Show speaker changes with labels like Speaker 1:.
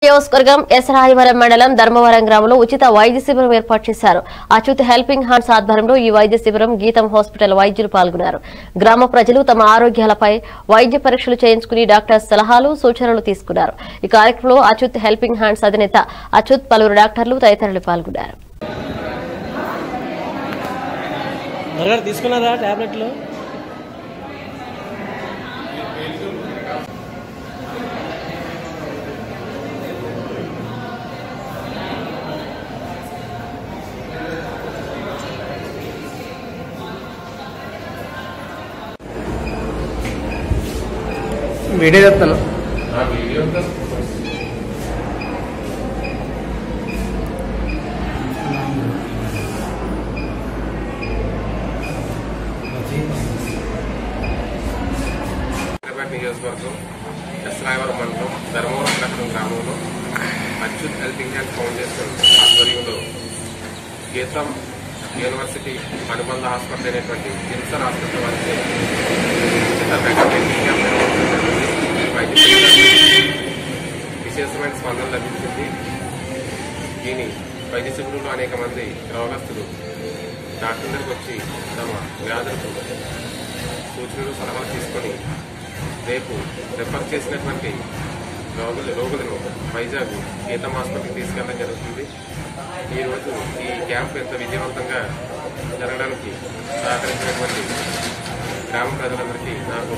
Speaker 1: నియోజకవర్గం ఎసరాయవరం మండలం ధర్మవరం గ్రామంలో ఉచిత వైద్య శిబిరం ఏర్పాటు చేశారు అచ్యుత్ హెల్పింగ్ హ్యాండ్స్ ఆధ్వర్యంలో ఈ వైద్య శిబిరం గీతం హాస్పిటల్ వైద్యులు పాల్గొన్నారు గ్రామ ప్రజలు తమ ఆరోగ్యాలపై వైద్య పరీక్షలు చేయించుకుని డాక్టర్ సలహాలు సూచనలు తీసుకున్నారు ఈ కార్యక్రమంలో అచ్యుత్ హెల్పింగ్ హ్యాండ్స్ అధినేత అచ్యుత్ పలువురు డాక్టర్లు తదితరులు పాల్గొన్నారు
Speaker 2: దొరగారు తీసుకున్నారా టాబ్లెట్లు
Speaker 3: వీడియో చెప్తాను
Speaker 4: ఆ వీడియో అంతా హైదరాబాద్ నియోజకవర్గం ఎస్రాయవరం మండలం ధర్మవరం పట్టణం గ్రామంలో అచ్యుత్ హెల్పింగ్ హ్యాండ్ ఫౌండేషన్ ఆధ్వర్యంలో గీతం యూనివర్సిటీ అనుబంధ హాస్పిటల్ అయినటువంటి జిన్సన్ హాస్పిటల్ వారికి ఉచిత మెగా మెడికల్ క్యాంప్ నిర్వహించడం జరిగింది. ఈ వైద్య శిబిరానికి విశేషమైన స్పందన లభించింది దీని వైద్య శిబిరంలో అనేక మంది రోగస్తులు డాక్టర్ దగ్గరికి వచ్చి తమ వ్యాధులకు సూచనలు సలహాలు తీసుకొని రేపు రెఫర్ చేసినటువంటి రోగులు రోగులను వైజాగ్ గీతం హాస్పిటల్కి తీసుకెళ్ళడం జరుగుతుంది ఈరోజు ఈ క్యాంప్ ఎంత విజయవంతంగా జరగడానికి సహకరించినటువంటి గ్రామ ప్రజలందరికీ నాకు